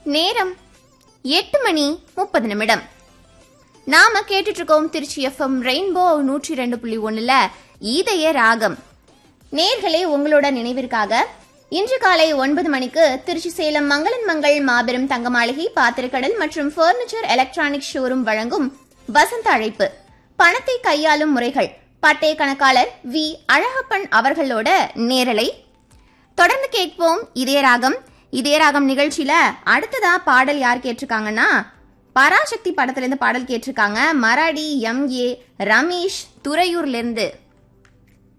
நேரம் எட்டு மணி முப்பது நிமிடம் நாம கேட்டுட்டு இருக்கோம் திருச்சி எஃப்எம் ரெயின்போ நூற்றி ரெண்டு புள்ளி ஒண்ணுல ஈதய ராகம் நேர்களே உங்களோட நினைவிற்காக இன்று காலை ஒன்பது மணிக்கு திருச்சி சேலம் மங்களன் மங்கள் மாபெரும் தங்க மாளிகை பாத்திரக்கடல் மற்றும் பர்னிச்சர் எலக்ட்ரானிக் ஷோரூம் வழங்கும் வசந்த அழைப்பு பணத்தை கையாளும் முறைகள் பட்டய கணக்காளர் வி அழகப்பன் அவர்களோட நேரலை தொடர்ந்து கேட்போம் இதய ராகம் இதய ராகம் நிகழ்ச்சியில அடுத்ததா பாடல் யார் கேட்டிருக்காங்கன்னா பராசக்தி படத்துல இருந்து பாடல் கேட்டிருக்காங்க மராடி எம் ஏ ரமேஷ் துறையூர்ல இருந்து